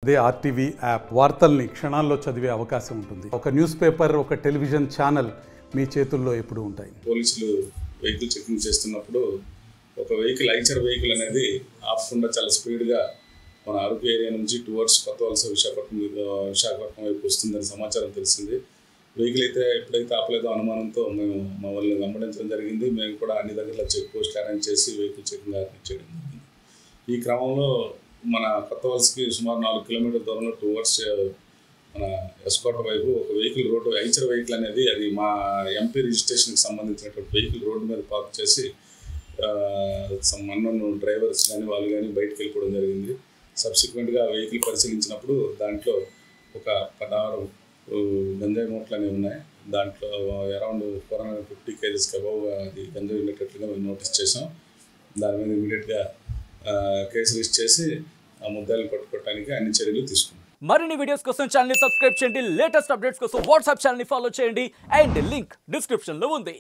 అదే RTV app వార్తల్ని క్షణాల్లో చదివే అవకాశం ఉంటుంది ఒక న్యూస్ పేపర్ ఒక టెలివిజన్ ఛానల్ మీ చేతుల్లో ఎప్పుడూ ఉంటాయి పోలీసులు వెహికల్ చెకింగ్ చేస్తున్నప్పుడు ఒక వెహికల్ ఐచర్ వెహికల్ అనేది ఆపకుండా చాలా స్పీడ్గా మన అరకు ఏరియా నుంచి టువర్డ్స్ కొత్త వలస విశాఖపట్నం మీద విశాఖపట్నం వైపు వస్తుందని సమాచారం తెలిసింది వెహికల్ అయితే ఎప్పుడైతే ఆపలేదో అనుమానంతో మేము మా వాళ్ళని వెంబడించడం జరిగింది మేము కూడా అన్ని దగ్గర చెక్ పోస్ట్ అరేంజ్ చేసి వెహికల్ చెకింగ్ అరేంజ్ చేయడం జరిగింది ఈ క్రమంలో మన కొత్త వలసకి సుమారు నాలుగు కిలోమీటర్ల దూరంలో టువర్డ్స్ మన ఎస్కోట వైపు ఒక వెహికల్ రోడ్డు ఐచర్ వెహికల్ అనేది అది మా ఎంపీ రిజిస్ట్రేషన్కి సంబంధించినటువంటి వెహికల్ రోడ్డు మీద పార్క్ చేసి మన్నను డ్రైవర్స్ కానీ వాళ్ళు కానీ బయటకు వెళ్ళిపోవడం జరిగింది సబ్సిక్వెంట్గా వెహికల్ పరిశీలించినప్పుడు దాంట్లో ఒక పదహారు ఆ, గంజాయి మూటలు అనేవి ఉన్నాయి దాంట్లో అరౌండ్ ఫోర్ హండ్రెడ్ ఫిఫ్టీ కేజీస్కి అబౌవ్ అది గంజాయి ఉండేటట్లుగా మేము నోటీస్ చేసాం దాని మీద ఇమీడియట్గా కేసు రిజిస్టర్ చేసి ఆ ముద్దాయిలను పట్టుకోవడానికి అన్ని చర్యలు తీసుకున్నాం మరిన్ని వీడియోస్ కోసం ఛానల్ సబ్స్క్రైబ్ చేయండి లేటెస్ట్ అప్డేట్స్ కోసం వాట్సాప్ ఛానల్ ఫాలో చేయండి అండ్ లింక్ డిస్క్రిప్షన్ లో ఉంది